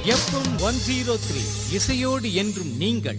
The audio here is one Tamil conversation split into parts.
எஃப்எம் ஒன் ஜீரோ த்ரீ இசையோடு என்றும் நீங்கள்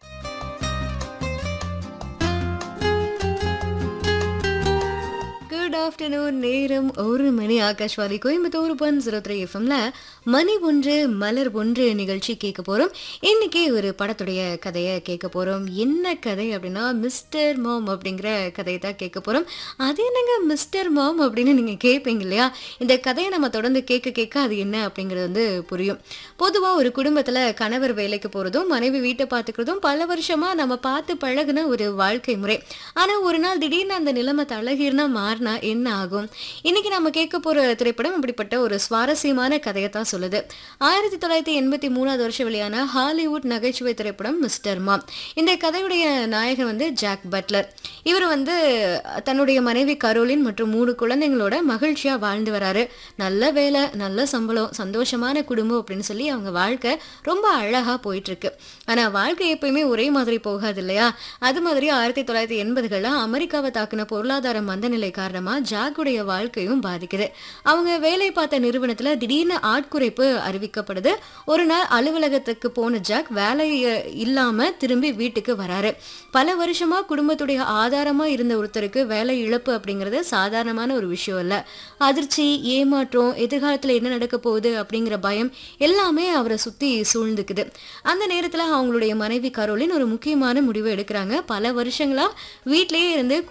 குட் ஆஃப்டர்நூன் நேரம் ஒரு மணி Akashvani Coimbatore one zero three எஃப்எம்ல மணி ஒன்று மலர் ஒன்று நிகழ்ச்சி கேட்க போறோம் இன்னைக்கு ஒரு படத்துடைய கதையை கேட்க போறோம் என்ன கதை அப்படின்னா மிஸ்டர் மாம் அப்படிங்கிற கதையை தான் கேட்க போறோம் அது என்னங்க மிஸ்டர் மாம் அப்படின்னு நீங்க கேட்பீங்க இல்லையா இந்த கதையை நம்ம தொடர்ந்து கேட்க கேட்க அது என்ன அப்படிங்கிறது வந்து புரியும் பொதுவா ஒரு குடும்பத்துல கணவர் வேலைக்கு போறதும் மனைவி வீட்டை பார்த்துக்கிறதும் பல வருஷமா நம்ம பார்த்து பழகுன ஒரு வாழ்க்கை முறை ஆனா ஒரு நாள் திடீர்னு அந்த நிலைமை தலகீர்னா மாறினா என்ன ஆகும் இன்னைக்கு நம்ம கேட்க போற திரைப்படம் இப்படிப்பட்ட ஒரு சுவாரஸ்யமான கதையை தான் சொல்லுது ஆயிரத்தி தொள்ளாயிரத்தி எண்பத்தி மூணாவது வருஷம் வெளியான ஹாலிவுட் நகைச்சுவை திரைப்படம் மிஸ்டர் மாம் இந்த கதையுடைய நாயகன் வந்து ஜாக் பட்லர் இவர் வந்து தன்னுடைய மனைவி கரோலின் மற்றும் மூணு குழந்தைங்களோட மகிழ்ச்சியா வாழ்ந்து வராரு நல்ல வேலை நல்ல சம்பளம் சந்தோஷமான குடும்பம் அப்படின்னு சொல்லி அவங்க வாழ்க்கை ரொம்ப அழகா போயிட்டு இருக்கு ஆனா வாழ்க்கை எப்பயுமே ஒரே மாதிரி போகாது இல்லையா அது மாதிரி ஆயிரத்தி தொள்ளாயிரத்தி எண்பதுகளில் அமெரிக்காவை தாக்குன பொருளாதார மந்தநிலை காரணமா ஜாக்குடைய வாழ்க்கையும் பாதிக்குது அவங்க வேலை பார்த்த நிறுவனத்துல திடீர்னு ஆட்குறைப்பு அறிவிக்கப்படுது ஒரு நாள் அலுவலகத்துக்கு போன ஜாக் வேலை அஹ், இல்லாம திரும்பி வீட்டுக்கு வராரு பல வருஷமா குடும்பத்துடைய ஆதாரமா இருந்த ஒருத்தருக்கு வேலை இழப்பு அப்படிங்கிறது சாதாரணமான ஒரு விஷயம் இல்ல அதிர்ச்சி ஏமாற்றம் எதிர்காலத்துல என்ன நடக்க போகுது அப்படிங்கிற பயம் எல்லாமே அவரை சுத்தி சூழ்ந்துக்குது அந்த நேரத்துல அவங்களுடைய மனைவி கரோலின் ஒரு முக்கியமான முடிவு எடுக்கிறாங்க பல வருஷங்களா வீட்டிலேயே இருந்து